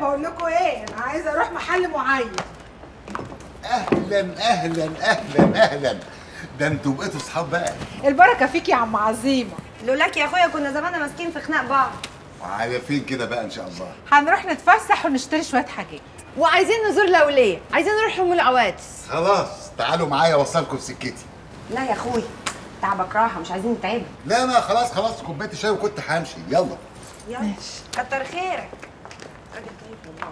بقول لكم ايه انا عايزه اروح محل معين اهلا اهلا اهلا اهلا ده انتوا بقيتوا اصحاب بقى البركه فيك يا عم عظيمه لولاك يا اخويا كنا زماننا ماسكين في خناق بعض وعلى فين كده بقى ان شاء الله هنروح نتفسح ونشتري شويه حاجات وعايزين نزور لوليه عايزين نروح ام العواتس خلاص تعالوا معايا اوصلكم في سكتي لا يا اخويا تعبك راحه مش عايزين نتعبك لا لا خلاص خلاص كوبايه الشاي وكنت همشي يلا يلا كتر خيرك راجل طيب والله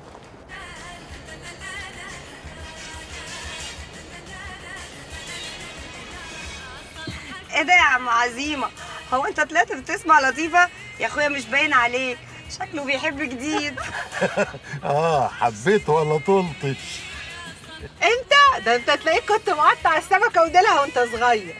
ايه ده يا عم عزيمه هو انت طلعت بتسمع لطيفه يا اخويا مش باين عليك شكله بيحب جديد اه حبيت ولا طلتش انت ده انت تلاقيك كنت مقطع السمكه وديلها وانت صغير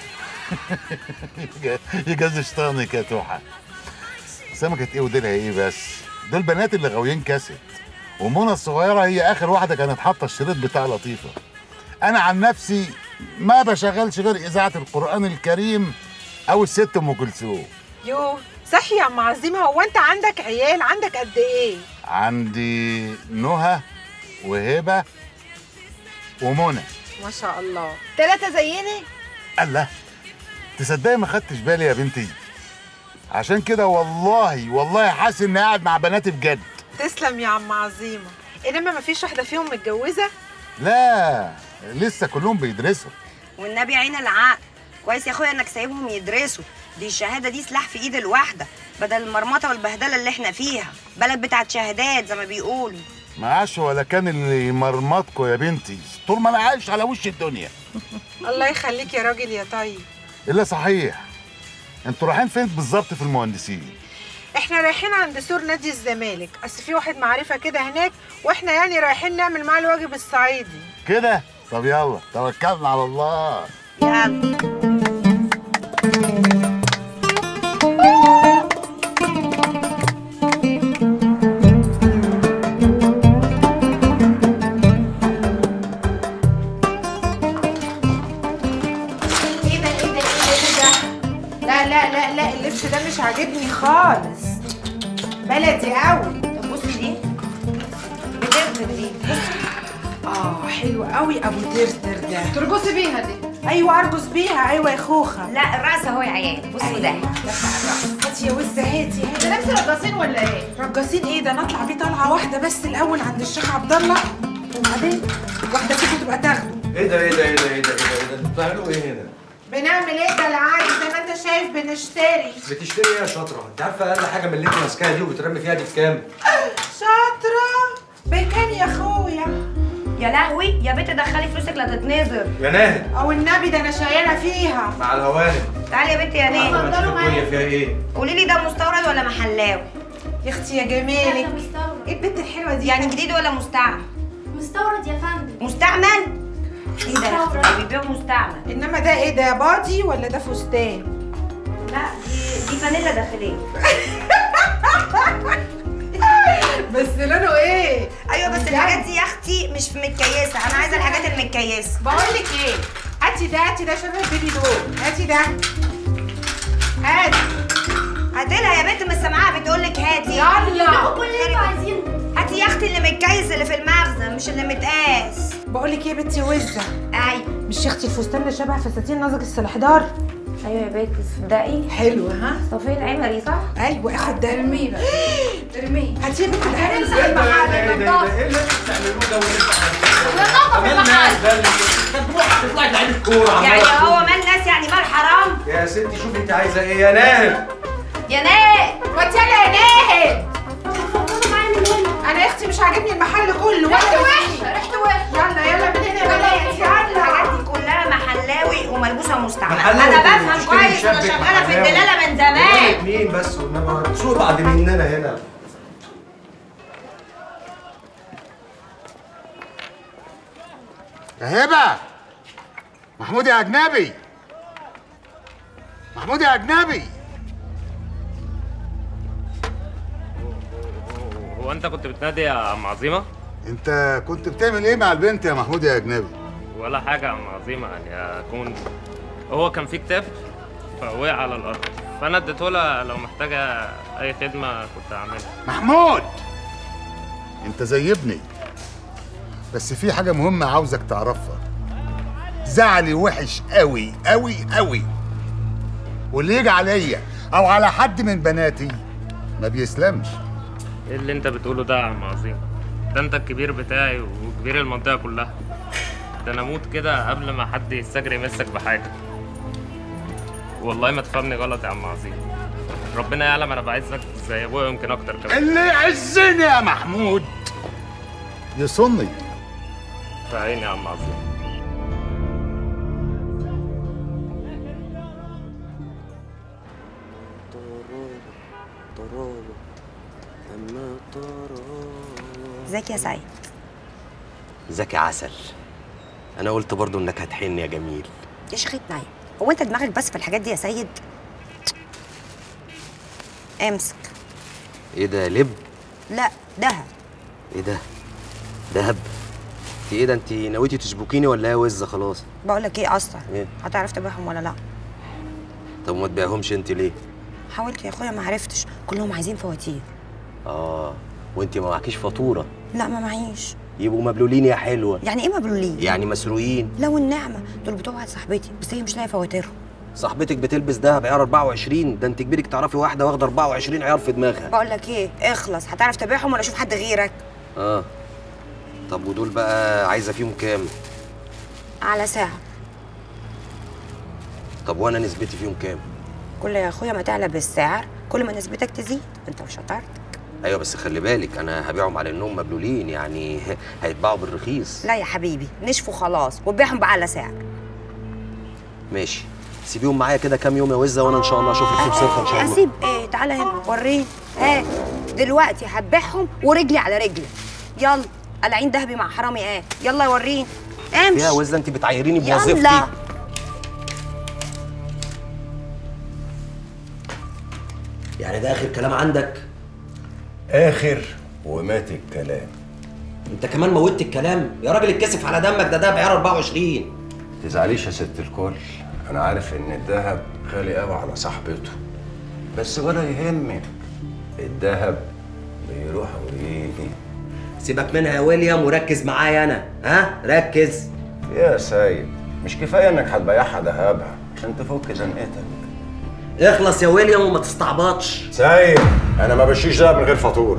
يجاز شيطانك يا توحة سمكة ايه وديلها ايه بس دول بنات اللي غاويين كاسيت ومنى الصغيرة هي اخر واحدة كانت حاطة الشريط بتاع لطيفة انا عن نفسي ما بشغلش غير اذاعة القرآن الكريم او الست ام كلثوم يو صحي يا عم عظيمه هو انت عندك عيال عندك قد ايه عندي نهى وهبة ومنى ما شاء الله ثلاثة زيني الله تصدقي ما خدتش بالي يا بنتي عشان كده والله والله حاسس اني قاعد مع بناتي بجد تسلم يا عم عظيمه انما ما فيش واحده فيهم متجوزه لا لسه كلهم بيدرسوا والنبي عين العقل كويس يا اخويا انك سايبهم يدرسوا دي الشهاده دي سلاح في ايد الواحده بدل المرمطه والبهدله اللي احنا فيها بلد بتاعت شهادات زي ما بيقولوا ما عاش ولا كان اللي مرمطكوا يا بنتي طول ما انا عايش على وش الدنيا الله يخليك يا راجل يا طيب الا صحيح انتوا رايحين فين بالظبط في المهندسين احنا رايحين عند سور نادي الزمالك اصل في واحد معرفه كده هناك واحنا يعني رايحين نعمل معاه الواجب الصعيدي كده طب يلا توكلنا على الله يلا ايه ده ايه ده ايه ده لا لا لا لا اللبس ده مش عاجبني خالص بلدي قوي طب بصي دي بترتب دي اه حلو قوي ابو ترتر ده ترقصي بيها دي ايوه ارقص بيها ايوه يا خوخه لا الراس اهو يا عيال بصوا ده هاتي يا وزه هاتي هاتي ده لبس رقاصين ولا ايه؟ رقاصين ايه ده نطلع بيه طلعه واحده بس الاول عند الشيخ عبد الله وبعدين واحده فيكم تبقى تاخده ايه ده ايه ده ايه ده ايه ده ايه ده ايه ده انتوا بتعملوا ايه هنا؟ بنعمل ايه ده العادي زي ما انت شايف بنشتري بتشتري ايه يا شاطره؟ انت عارفه اقل حاجه من اللي انت ماسكاها دي وبترمي فيها دي بكام؟ شاطره بكام يا اخويا يا لهوي يا بنت دخلي فلوسك لا تتنزل يا ناهد او النبي ده انا شايله فيها مع الهوانم تعالي يا بنت يا عارفه نيه ما تشوف الدنيا فيها ايه؟ قولي لي ده مستورد ولا محلاوي يا اختي يا جمالك ايه البنت الحلوه دي يعني جديد ولا مستعمل مستورد يا فندم مستعمل ايه ده يا اختي بيبيعوا مستعمل انما ده ايه ده بادي ولا ده فستان لا دي دي فانيلا داخليه بس لونه ايه ايوه بس الحاجات دي يا اختي مش متكيسه انا عايزه الحاجات المتكيسه بقول لك ايه هاتي ده هاتي ده شبه البيبي دول هاتي ده هاتي هاتلها يا بنت مش سامعاها بتقول لك هاتي يلا كل اللي انتوا عايزينه هاتي يا اختي اللي متكيس اللي في المخزن مش اللي متقاس بقول لك ايه يا بنتي وزه ايوه مش يا اختي الفستان ده شبه فساتين نازك السلحدار ايوه يا بنت تصدقي حلو ها صفيه العمري صح ايوه اخد ده ارميه بقى ارميه هاتي يا بنتي ده حلو هنمسح المحل ايه ده النضافة ايه اللي انتوا بتعملوه ده واللي انتوا ننظف عاملينه؟ المحل ده اللي كانت تروح تطلعي لعيب الكوره عمالة يعني تقول. هو مال ناس يعني مال حرام يا ستي شوفي انت عايزه ايه يا ناهد يا ناس وانت يلا يا ناهد اتفضلوا معايا من هنا انا يا اختي مش عاجبني المحل كله ريحته ولا وحشة ريحته وحشة يلا يلا من هنا يا بنات الحاجات يلا دي كلها محلاوي وملبوسه مستعمل محلاوي انا كله، بفهم تشتري كويس انا شبك شغاله في محلاوي. الدلاله من بقول لك زمان مين بس وانما تسوق بعد مننا هنا يا هبه محمود يا اجنبي محمود يا اجنبي هو انت كنت بتنادي يا عم عظيمه انت كنت بتعمل ايه مع البنت يا محمود يا اجنبي ولا حاجه يا عم عظيمه يعني اكون هو كان في كتاب فوقع على الارض فانا اديته لها لو محتاجه اي خدمه كنت اعملها محمود انت زي ابني بس في حاجه مهمه عاوزك تعرفها زعلي وحش قوي قوي قوي واللي يجي عليا او على حد من بناتي ما بيسلمش ايه اللي انت بتقوله ده يا عم عظيم ده انت الكبير بتاعي وكبير المنطقه كلها ده انا اموت كده قبل ما حد يستجري يمسك بحاجه والله ما تفهمني غلط يا عم عظيم ربنا يعلم انا بعزك زي ابويا يمكن اكتر كمان اللي يعزني يا محمود يصني في عيني يا عم عظيم ازيك يا سعيد ذكي عسل انا قلت برضو انك هتحن يا جميل يا شيخة نايم هو انت دماغك بس في الحاجات دي يا سيد امسك ايه ده لب لا دهب ايه ده دهب انت ايه ده انت نويتي تشبكيني ولا ايه وزه خلاص بقول لك ايه اصلا ايه هتعرف تبيعهم ولا لا طب ما تبيعهمش انت ليه حاولت يا اخويا ما عرفتش كلهم عايزين فواتير اه وانت ما معكيش فاتوره لا ما معيش يبقوا مبلولين يا حلوه يعني ايه مبلولين يعني مسروقين لو النعمه دول بتوع واحد صاحبتي بس هي مش لاقيه فواتيرهم صاحبتك بتلبس دهب عيار 24 ده انت كبيرك تعرفي واحده واخده 24 عيار في دماغها بقول لك ايه اخلص هتعرف تبيعهم ولا اشوف حد غيرك اه طب ودول بقى عايزه فيهم كام على ساعه طب وانا نسبتي فيهم كام كل يا اخويا ما تعلى بالسعر كل ما نسبتك تزيد انت وشطارتك ايوه بس خلي بالك انا هبيعهم على انهم مبلولين يعني هيتباعوا بالرخيص لا يا حبيبي نشفوا خلاص وبيعهم بأعلى سعر ماشي سيبيهم معايا كده كام يوم يا وزه وانا ان شاء الله اشوفك في بصرفه ان شاء الله اسيب ايه تعالى هنا وريني ها دلوقتي هتبيعهم ورجلي على رجلي يلا قلعين ذهبي مع حرامي ايه يلا وريني امشي يا وزه انت بتعيريني يلا بوظيفتي يعني ده اخر كلام عندك اخر ومات الكلام انت كمان موتت الكلام يا راجل اتكسف على دمك ده ده بعيار 24 تزعليش يا ست الكل انا عارف ان الذهب غالي قوي على صاحبته بس ولا يهمك الذهب بيروح ويجي سيبك منها يا ويليام وركز معايا انا ها ركز يا سيد مش كفايه انك هتبيعها ذهبها عشان تفك زنقتك اخلص يا ويليام وما تستعبطش سيد انا ما بشيش دهب من غير فاتوره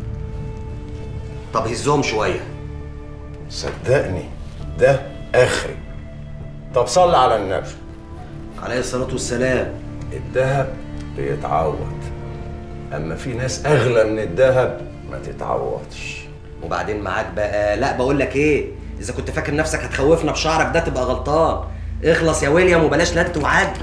طب هزهم شويه صدقني ده اخري طب صلي على النبي عليه الصلاه والسلام الذهب بيتعوض اما في ناس اغلى من الذهب ما تتعوضش وبعدين معاك بقى لا بقول لك ايه اذا كنت فاكر نفسك هتخوفنا بشعرك ده تبقى غلطان اخلص يا ويليام وبلاش لت وعد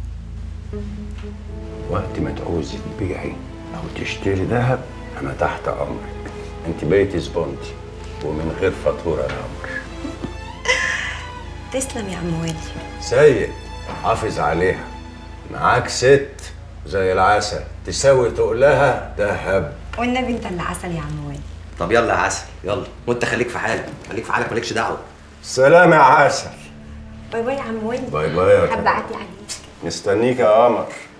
وقت ما تعوزي تبيعي او تشتري ذهب انا تحت امرك انت بقيتي زبونتي ومن غير فاتوره الامر تسلم يا عم ويلي سيد حافظ عليها معاك ست زي العسل تساوي تقلها ذهب والنبي انت اللي عسل يا عم ويلي طب يلا يا عسل يلا وانت خليك في حالك خليك في حالك مالكش دعوه سلام يا عسل باي باي يا عم ويلي باي باي يا حابه كريم. اعدي عليك مستنيك يا قمر